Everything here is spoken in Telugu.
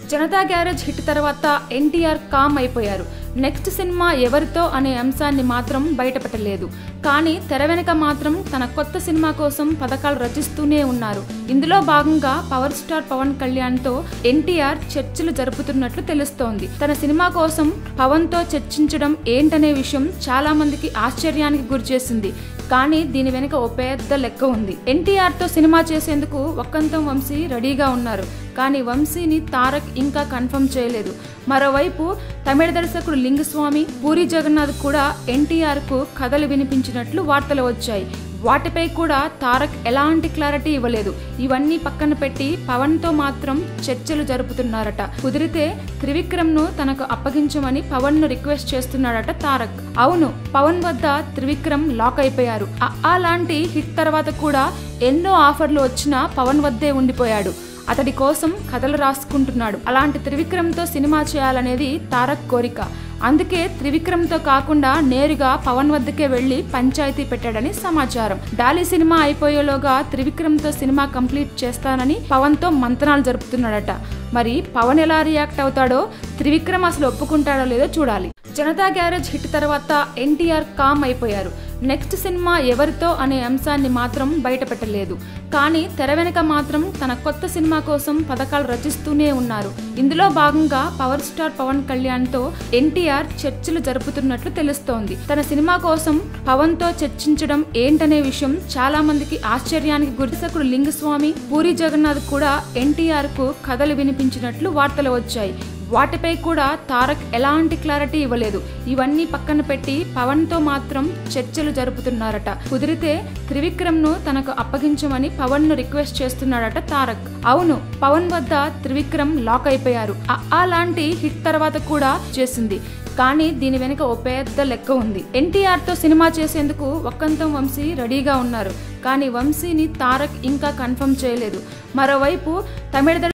జనతా గ్యారేజ్ హిట్ తర్వాత ఎన్టీఆర్ కామ్ అయిపోయారు నెక్స్ట్ సినిమా ఎవరితో అనే అంశాన్ని మాత్రం బయటపెట్టలేదు కానీ తెర వెనక మాత్రం తన కొత్త సినిమా కోసం పథకాలు రచిస్తూనే ఉన్నారు ఇందులో భాగంగా పవర్ స్టార్ పవన్ కళ్యాణ్తో ఎన్టీఆర్ చర్చలు జరుపుతున్నట్లు తెలుస్తోంది తన సినిమా కోసం పవన్తో చర్చించడం ఏంటనే విషయం చాలా మందికి ఆశ్చర్యానికి గురిచేసింది కానీ దీని వెనుక ఓ పెద్ద లెక్క ఉంది ఎన్టీఆర్తో సినిమా చేసేందుకు ఒక్కంతం వంశీ రెడీగా ఉన్నారు కానీ వంశీని తారక్ ఇంకా కన్ఫర్మ్ చేయలేదు మరోవైపు తమిళ దర్శకుడు లింగస్వామి పూరి జగన్నాథ్ కూడా ఎన్టీఆర్కు కథలు వినిపించినట్లు వార్తలు వచ్చాయి వాటిపై కూడా తారక్ ఎలాంటి క్లారిటీ ఇవ్వలేదు ఇవన్నీ పక్కన పెట్టి పవన్తో మాత్రం చర్చలు జరుపుతున్నారట కుదిరితే త్రివిక్రమ్ను తనకు అప్పగించమని పవన్ను రిక్వెస్ట్ చేస్తున్నాడట తారక్ అవును పవన్ వద్ద త్రివిక్రమ్ లాక్ అయిపోయారు అలాంటి హిట్ తర్వాత కూడా ఎన్నో ఆఫర్లు వచ్చినా పవన్ వద్దే ఉండిపోయాడు అతడి కోసం కథలు రాసుకుంటున్నాడు అలాంటి త్రివిక్రమ్తో సినిమా చేయాలనేది తారక్ కోరిక అందుకే త్రివిక్రమ్తో కాకుండా నేరుగా పవన్ వద్దకే వెళ్లి పంచాయతీ పెట్టాడని సమాచారం డాలీ సినిమా అయిపోయేలోగా త్రివిక్రమ్తో సినిమా కంప్లీట్ చేస్తానని పవన్తో మంతనాలు జరుపుతున్నాడట మరి పవన్ ఎలా రియాక్ట్ అవుతాడో త్రివిక్రమ్ అసలు ఒప్పుకుంటాడో లేదో చూడాలి జనతా గ్యారేజ్ హిట్ తర్వాత ఎన్టీఆర్ కామ్ అయిపోయారు నెక్స్ట్ సినిమా ఎవరితో అనే అంశాన్ని మాత్రం బయటపెట్టలేదు కానీ తెర వెనక మాత్రం తన కొత్త సినిమా కోసం పథకాలు రచిస్తూనే ఉన్నారు ఇందులో భాగంగా పవర్ స్టార్ పవన్ కళ్యాణ్తో ఎన్టీఆర్ చర్చలు జరుపుతున్నట్లు తెలుస్తోంది తన సినిమా కోసం పవన్తో చర్చించడం ఏంటనే విషయం చాలా మందికి ఆశ్చర్యానికి గురిసకుడు లింగస్వామి పూరి జగన్నాథ్ కూడా ఎన్టీఆర్కు కథలు వినిపించినట్లు వార్తలు వచ్చాయి వాటిపై కూడా తారక్ ఎలాంటి క్లారిటీ ఇవ్వలేదు ఇవన్నీ పక్కన పెట్టి పవన్తో మాత్రం చర్చలు జరుపుతున్నారట కుదిరితే త్రివిక్రమ్ను తనకు అప్పగించమని పవన్ను రిక్వెస్ట్ చేస్తున్నాడట తారక్ అవును పవన్ వద్ద త్రివిక్రమ్ లాక్ అయిపోయారు అలాంటి హిట్ తర్వాత కూడా చేసింది కానీ దీని వెనుక ఓ పెద్ద లెక్క ఉంది ఎన్టీఆర్తో సినిమా చేసేందుకు ఒక్కంతం వంశీ రెడీగా ఉన్నారు కానీ వంశీని తారక్ ఇంకా కన్ఫర్మ్ చేయలేదు మరోవైపు తమిళ